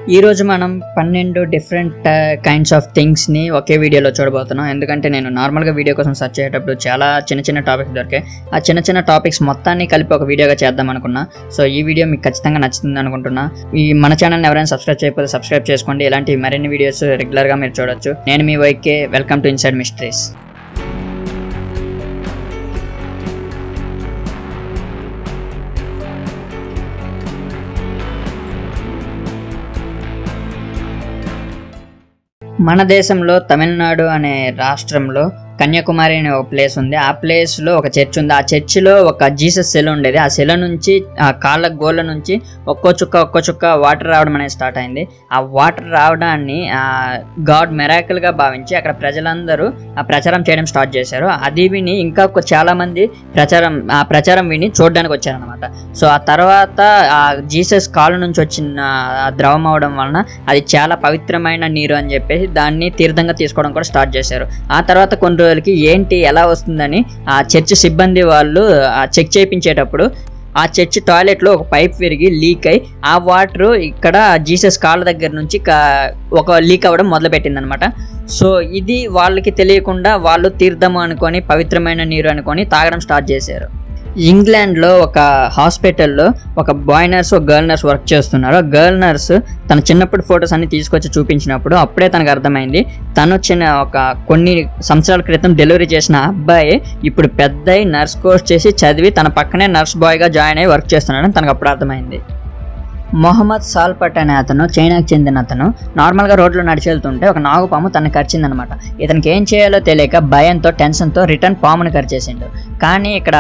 ఈ రోజు మనం పన్నెండు డిఫరెంట్ కైండ్స్ ఆఫ్ థింగ్స్ని ఒకే వీడియోలో చూడబోతున్నాం ఎందుకంటే నేను నార్మల్గా వీడియో కోసం సెర్చ్ చేసేటప్పుడు చాలా చిన్న చిన్న టాపిక్స్ దొరికాయి ఆ చిన్న చిన్న టాపిక్స్ మొత్తాన్ని కలిపి ఒక వీడియోగా చేద్దాం అనుకున్నా సో ఈ వీడియో మీకు ఖచ్చితంగా నచ్చుతుంది అనుకుంటున్నా ఈ మన ఛానల్ని ఎవరైనా సబ్స్క్రైబ్ చేయకపోతే సబ్స్క్రైబ్ చేసుకోండి ఇలాంటి మరిన్ని వీడియోస్ రెగ్యులర్గా మీరు చూడొచ్చు నేను మీ వైకే వెల్కమ్ టు ఇన్సైడ్ మిస్టరీస్ మన దేశంలో తమిళనాడు అనే రాష్ట్రంలో కన్యాకుమారి అనే ఒక ప్లేస్ ఉంది ఆ ప్లేస్లో ఒక చర్చ్ ఉంది ఆ చర్చిలో ఒక జీసస్ సెల ఉండేది ఆ సెల నుంచి ఆ కాళ్ళ గోళ్ళ నుంచి ఒక్కో చుక్క ఒక్కో చుక్క వాటర్ రావడం అనేది స్టార్ట్ అయింది ఆ వాటర్ రావడాన్ని గాడ్ మెరాకిల్గా భావించి అక్కడ ప్రజలందరూ ఆ ప్రచారం చేయడం స్టార్ట్ చేశారు అది విని ఇంకా ఒక చాలా మంది ప్రచారం ఆ ప్రచారం విని చూడడానికి వచ్చారనమాట సో ఆ తర్వాత ఆ జీసస్ కాళ్ళ నుంచి వచ్చిన ఆ ద్రవం అవడం వలన అది చాలా పవిత్రమైన నీరు అని చెప్పేసి దాన్ని తీర్థంగా తీసుకోవడం కూడా స్టార్ట్ చేశారు ఆ తర్వాత కొన్ని రోజులకి ఏంటి ఎలా వస్తుందని ఆ చర్చ్ సిబ్బంది వాళ్ళు ఆ చెక్ చేయించేటప్పుడు ఆ చర్చ్ టాయిలెట్లో ఒక పైప్ విరిగి లీక్ అయి ఆ వాటర్ ఇక్కడ జీసస్ కాళ్ళ దగ్గర నుంచి కా- ఒక లీక్ అవ్వడం మొదలుపెట్టింది అనమాట సో ఇది వాళ్ళకి తెలియకుండా వాళ్ళు తీర్థము అనుకొని పవిత్రమైన నీరు అనుకొని తాగడం స్టార్ట్ చేశారు ఇంగ్లాండ్లో ఒక హాస్పిటల్లో ఒక బాయ్ నర్స్ ఒక గర్ల్ నర్స్ వర్క్ చేస్తున్నారు ఆ గర్ల్ నర్స్ తన చిన్నప్పుడు ఫొటోస్ అన్ని తీసుకొచ్చి చూపించినప్పుడు అప్పుడే తనకు అర్థమైంది తను చిన్న ఒక కొన్ని సంవత్సరాల క్రితం డెలివరీ చేసిన అబ్బాయి ఇప్పుడు పెద్ద నర్స్ కోర్స్ చేసి చదివి తన పక్కనే నర్స్ బాయ్గా జాయిన్ అయ్యి వర్క్ చేస్తున్నాడని తనకు అప్పుడు అర్థమైంది మొహమ్మద్ సాల్పట్ అనే అతను చైనాకు చెందిన అతను నార్మల్గా రోడ్లో నడిచి వెళ్తుంటే ఒక నాగుపాము తనని కరిచిందనమాట ఇతనికి ఏం చేయాలో తెలియక భయంతో టెన్షన్తో రిటర్న్ పాముని కరిచేసిండు కానీ ఇక్కడ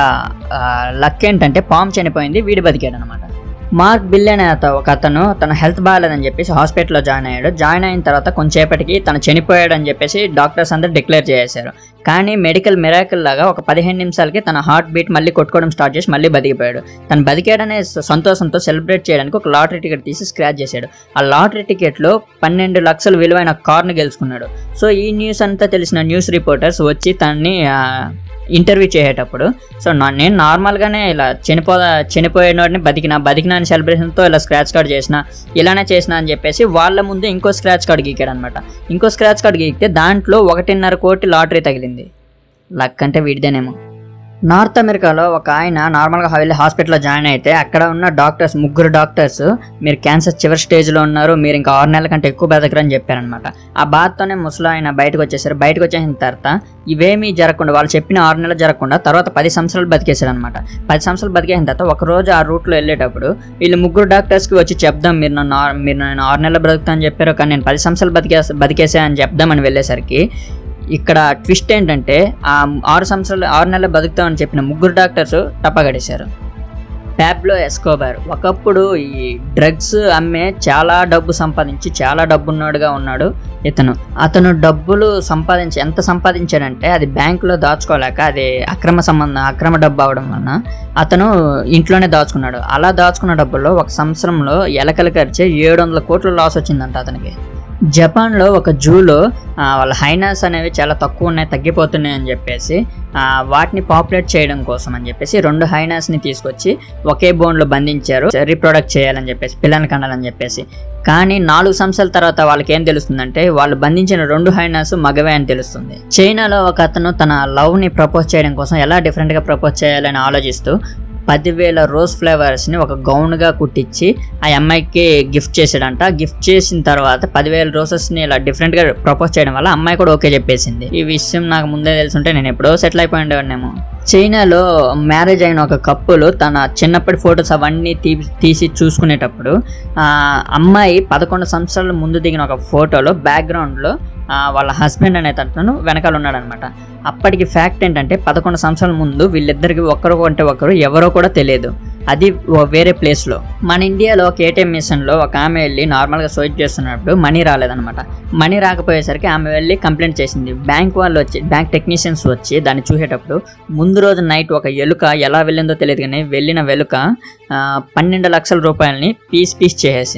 లక్ ఏంటంటే పాము చనిపోయింది వీడు బతికాడు అనమాట మార్క్ బిల్ అనే అత ఒక అతను తన హెల్త్ బాగాలేదని చెప్పేసి హాస్పిటల్లో జాయిన్ అయ్యాడు జాయిన్ అయిన తర్వాత కొంచెంసేపటికి తను చనిపోయాడని చెప్పేసి డాక్టర్స్ అందరూ డిక్లేర్ చేశారు కానీ మెడికల్ మిరాకిల్ లాగా ఒక పదిహేను నిమిషాలకి తన హార్ట్ బీట్ మళ్ళీ కొట్టుకోవడం స్టార్ట్ చేసి మళ్ళీ బతికిపోయాడు తను బతికాడనే స- సంతోషంతో సెలబ్రేట్ చేయడానికి ఒక లాటరీ టికెట్ తీసి స్క్రాచ్ చేశాడు ఆ లాటరీ టికెట్లో పన్నెండు లక్షల విలువైన కార్ను గెలుచుకున్నాడు సో ఈ న్యూస్ అంతా తెలిసిన న్యూస్ రిపోర్టర్స్ వచ్చి తనని ఇంటర్వ్యూ చేసేటప్పుడు సో నా నేను నార్మల్గానే ఇలా చనిపో చనిపోయినోడిని బతికిన బతికిన అని సెలబ్రేషన్తో ఇలా స్క్రాచ్ కార్డ్ చేసిన ఇలానే చేసిన అని చెప్పేసి వాళ్ళ ముందు ఇంకో స్క్రాచ్ కార్డ్ గీకాడు అనమాట ఇంకో స్క్రాచ్ కార్డ్ గీకితే దాంట్లో ఒకటిన్నర కోటి లాటరీ తగిలింది లక్ అంటే వీడిదేనేమో నార్త్ అమెరికాలో ఒక ఆయన నార్మల్గా వెళ్ళి హాస్పిటల్లో జాయిన్ అయితే అక్కడ ఉన్న డాక్టర్స్ ముగ్గురు డాక్టర్స్ మీరు క్యాన్సర్ చివరి స్టేజ్లో ఉన్నారు మీరు ఇంకా ఆరు నెలల కంటే ఎక్కువ బతకరని చెప్పారనమాట ఆ బాధతోనే ముసలి ఆయన బయటకు వచ్చేసారు బయటకు వచ్చేసిన తర్వాత ఇవేమీ జరగకుండా వాళ్ళు చెప్పిన ఆరు నెలలు జరగకుండా తర్వాత పది సంవత్సరాలు బతికేశారు అనమాట పది సంవత్సరాలు బతికేసిన తర్వాత ఒక రోజు ఆ రూట్లో వెళ్ళేటప్పుడు వీళ్ళు ముగ్గురు డాక్టర్స్కి వచ్చి చెప్దాం మీరు నన్ను ఆరు- మీరు నేను ఆరు నెలలు బతుకుతా అని చెప్పారు కానీ నేను పది సంవత్సరాలు బతికే బతికేసా అని చెప్దామని వెళ్ళేసరికి ఇక్కడ ట్విస్ట్ ఏంటంటే ఆ ఆరు సంవత్సరాలు ఆరు నెలలు బతుకుతామని చెప్పిన ముగ్గురు డాక్టర్స్ టప్పగడేశారు ప్యాబ్లో ఎస్కోబార్ ఒకప్పుడు ఈ డ్రగ్స్ అమ్మే చాలా డబ్బు సంపాదించి చాలా డబ్బున్నోడుగా ఉన్నాడు ఇతను అతను డబ్బులు సంపాదించి ఎంత సంపాదించాడంటే అది బ్యాంకులో దాచుకోలేక అది అక్రమ సంబంధం అక్రమ డబ్బు అవడం వలన అతను ఇంట్లోనే దాచుకున్నాడు అలా దాచుకున్న డబ్బుల్లో ఒక సంవత్సరంలో ఎలకలు ఖర్చే ఏడు వందల కోట్ల లాస్ వచ్చిందంట అతనికి జపాన్లో ఒక జూలో ఆ, వాళ్ళ హైనాస్ అనేవి చాలా తక్కువ ఉన్నాయి తగ్గిపోతున్నాయి అని చెప్పేసి ఆ, వాటిని పాపులేట్ చేయడం కోసం అని చెప్పేసి రెండు హైనాస్ని తీసుకొచ్చి ఒకే బోన్లో బంధించారు రీప్రొడక్ట్ చేయాలని చెప్పేసి పిల్లల్ని కనాలని చెప్పేసి కానీ నాలుగు సంవత్సరాల తర్వాత వాళ్ళకి ఏం తెలుస్తుందంటే వాళ్ళు బంధించిన రెండు హైనాస్ మగవే అని తెలుస్తుంది చైనాలో ఒక అతను తన లవ్ని ప్రపోజ్ చేయడం కోసం ఎలా డిఫరెంట్గా ప్రపోజ్ చేయాలని ఆలోచిస్తూ పదివేల రోజ్ ఫ్లేవర్స్ని ఒక గౌన్గా కుట్టించి ఆ అమ్మాయికి గిఫ్ట్ చేశాడంట గిఫ్ట్ చేసిన తర్వాత పదివేల రోజెస్ని ఇలా డిఫరెంట్గా ప్రపోజ్ చేయడం వల్ల అమ్మాయి కూడా ఓకే చెప్పేసింది ఈ విషయం నాకు ముందే తెలుసుంటే నేను ఎప్పుడో సెటిల్ అయిపోయి ఉండేవాడినేమో చైనాలో మ్యారేజ్ అయిన ఒక కప్పులు తన చిన్నప్పటి ఫొటోస్ అవన్నీ తీ తీసి చూసుకునేటప్పుడు ఆ అమ్మాయి పదకొండు సంవత్సరాల ముందు దిగిన ఒక ఫోటోలో బ్యాక్గ్రౌండ్లో వాళ్ళ హస్బెండ్ అనే తను వెనకాల ఉన్నాడనమాట అప్పటికి ఫ్యాక్ట్ ఏంటంటే పదకొండు సంవత్సరాల ముందు వీళ్ళిద్దరికి ఒకరు అంటే ఒకరు ఎవరో కూడా తెలియదు అది ఓ- వేరే ప్లేస్లో మన ఇండియాలో ఒక ఏటీఎం మిషన్లో ఒక ఆమె వెళ్ళి నార్మల్గా స్వైప్ చేస్తున్నప్పుడు మనీ రాలేదన్నమాట మనీ రాకపోయేసరికి ఆమె వెళ్ళి కంప్లైంట్ చేసింది బ్యాంక్ వాళ్ళు వచ్చి బ్యాంక్ టెక్నీషియన్స్ వచ్చి దాన్ని చూసేటప్పుడు ముందు రోజు నైట్ ఒక ఎలుక ఎలా వెళ్ళిందో తెలియదు కానీ వెళ్ళిన వెలుక ఆ, పన్నెండు లక్షల రూపాయలని పీస్ పీస్ చేసేసింది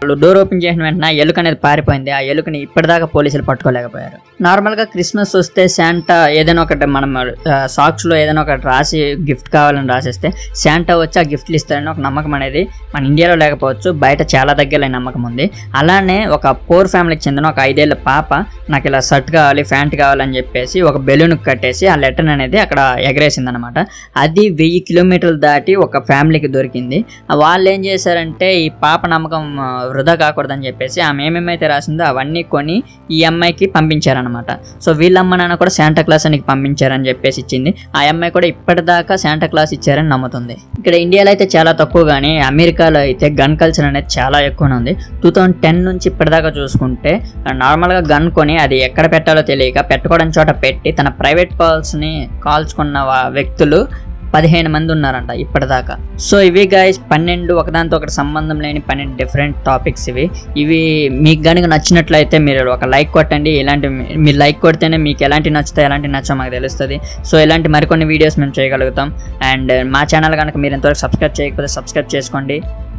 వాళ్ళు డోర్ ఓపెన్ చేసిన వెంటనే ఆ ఎలుక అనేది పారిపోయింది ఆ ఎలుకని ఇప్పటిదాకా పోలీసులు పట్టుకోలేకపోయారు నార్మల్గా క్రిస్మస్ వస్తే శాంటా ఏదైనా ఒకటి మనం సాక్స్లో ఏదైనా ఒకటి రాసి గిఫ్ట్ కావాలని రాసేస్తే శాంటా వచ్చి ఆ గిఫ్ట్లు ఇస్తారని ఒక నమ్మకం అనేది మన ఇండియాలో లేకపోవచ్చు బయట చాలా దగ్గర ఈ నమ్మకం ఉంది అలానే ఒక పోర్ ఫ్యామిలీకి చెందిన ఒక ఐదేళ్ల పాప నాకు ఇలా షర్ట్ కావాలి ప్యాంట్ కావాలని చెప్పేసి ఒక బెలూన్ కట్టేసి ఆ లెటర్ అనేది అక్కడ ఎగరేసింది అనమాట అది వెయ్యి కిలోమీటర్లు దాటి ఒక ఫ్యామిలీకి దొరికింది వాళ్ళు ఏం చేశారంటే ఈ పాప నమ్మకం ఆ, వృధా కాకూడదని చెప్పేసి ఆమె ఏమేమైతే రాసిందో అవన్నీ కొని ఈ అమ్మాయికి పంపించారనమాట సో వీళ్ళ అమ్మ నాన్న కూడా శాంటా క్లాస్ అని పంపించారని చెప్పేసి ఇచ్చింది ఆ అమ్మాయి కూడా ఇప్పటిదాకా శాంటా క్లాస్ ఇచ్చారని నమ్ముతుంది ఇక్కడ ఇండియాలో అయితే చాలా తక్కువ కానీ అమెరికాలో అయితే గన్ కల్చర్ అనేది చాలా ఎక్కువనే ఉంది టూ థౌజండ్ టెన్ నుంచి ఇప్పటిదాకా చూసుకుంటే నార్మల్గా గన్ కొని అది ఎక్కడ పెట్టాలో తెలియక పెట్టుకోవడం చోట పెట్టి తన ప్రైవేట్ కాల్స్ని కాల్చుకున్న వా- వ్యక్తులు పదిహేను మంది ఉన్నారంట ఇప్పటిదాకా సో ఇవి గైస్ పన్నెండు ఒకదానితో ఒకటి సంబంధం లేని పన్నెండు డిఫరెంట్ టాపిక్స్ ఇవి ఇవి మీకు కనుక నచ్చినట్లయితే మీరు ఒక లైక్ కొట్టండి ఇలాంటి మీరు లైక్ కొడితేనే మీకు ఎలాంటి నచ్చుతాయి ఎలాంటి నచ్చో మాకు తెలుస్తుంది సో ఇలాంటి మరికొన్ని వీడియోస్ మేము చేయగలుగుతాం అండ్ మా ఛానల్ కనుక మీరు ఎంతవరకు సబ్స్క్రైబ్ చేయకపోతే సబ్స్క్రైబ్ చేసుకోండి